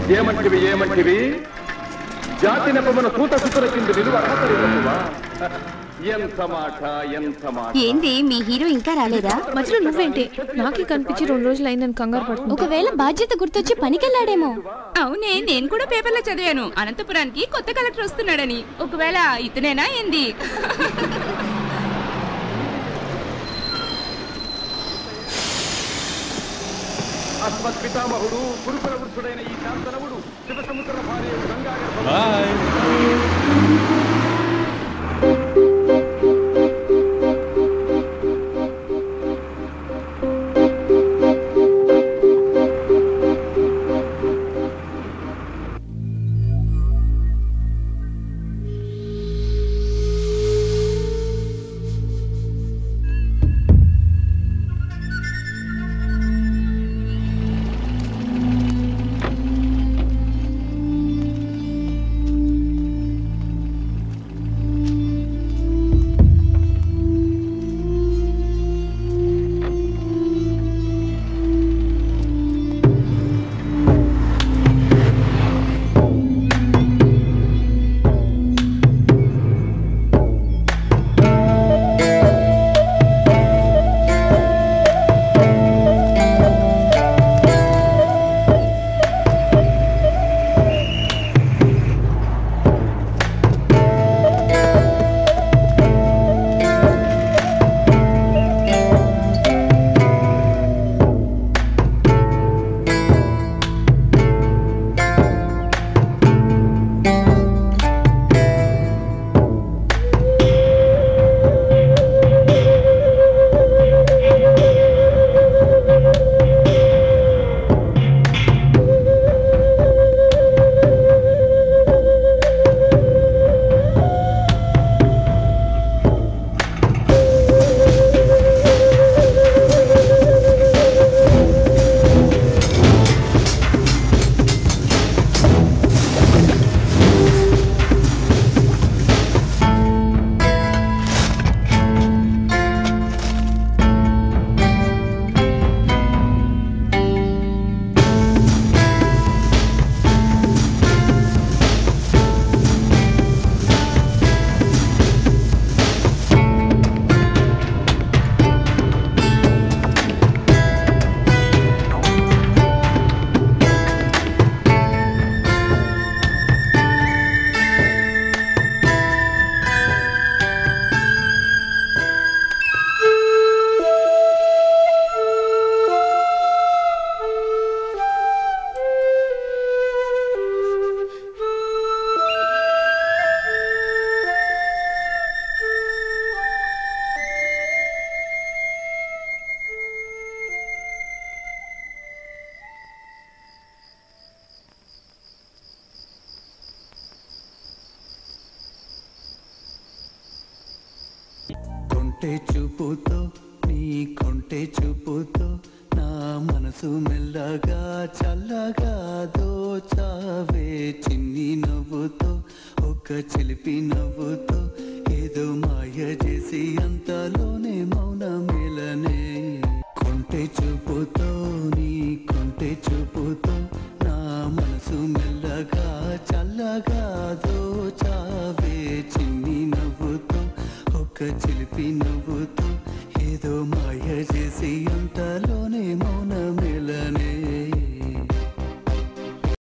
ఏమంటివి ఏమంటివి జాతి నెపమున సూత సుతుల కింద నిలువ అర్హత లేదమ్మా. ఎంత మాట ఎంత మాట ఏంది మీ హీరో ఇంకా రాలేదా మధ్యలో నువ్వేంటి నాకే కనిపించి రెండు రోజులు అయిందని కంగారు పడుతుంది ఒకవేళ బాధ్యత గుర్తొచ్చి పనికెళ్ళాడేమో అవునే నేను కూడా పేపర్లో చదివాను అనంతపురానికి కొత్త కలెక్టర్ వస్తున్నాడని ఒకవేళ ఇతనేనా ఏంది అస్మత్ పితామహుడు గురుకుల వృద్ధుడైన ఈ శాంతనవుడు శివసముద్ర భార్య గంగా బాయ్ కొంటె చూపుతో నీ కొంటె చూపుతో నా మనసు మెల్లగా చల్లగా దోచావే చిన్ని నవ్వుతో ఒక చిలిపి నవ్వుతో ఏదో మాయ చేసి అంతలోనే మౌన మేలనే కొంటె చూపుతో నీ కొంటె చూపుతో నా మనసు మెల్లగా చల్లగా దోచావే చిన్ని నవ్వుతో ఒక చిలిపి నవ్వుతో